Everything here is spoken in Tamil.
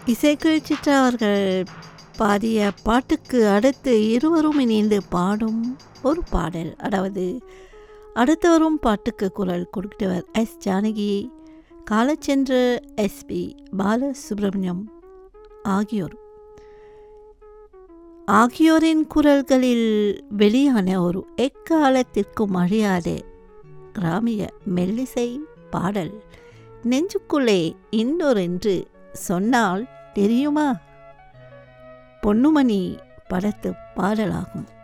இசைக்குள் சித்ரா அவர்கள் பாடிய பாட்டுக்கு அடுத்து இருவரும் இணைந்து பாடும் ஒரு பாடல் அதாவது அடுத்து வரும் பாட்டுக்கு குரல் கொடுக்கிறவர் எஸ் ஜானகி காலச்சென்ற எஸ்பி பாலசுப்ரமணியம் ஆகியோர் ஆகியோரின் குரல்களில் வெளியான ஒரு எக்காலத்திற்கும் அழியாத கிராமிய மெல்லிசை பாடல் நெஞ்சுக்குள்ளே இன்னொரென்று சொன்னால் தெரியுமா பொன்னுமணி படத்து பாடலாகும்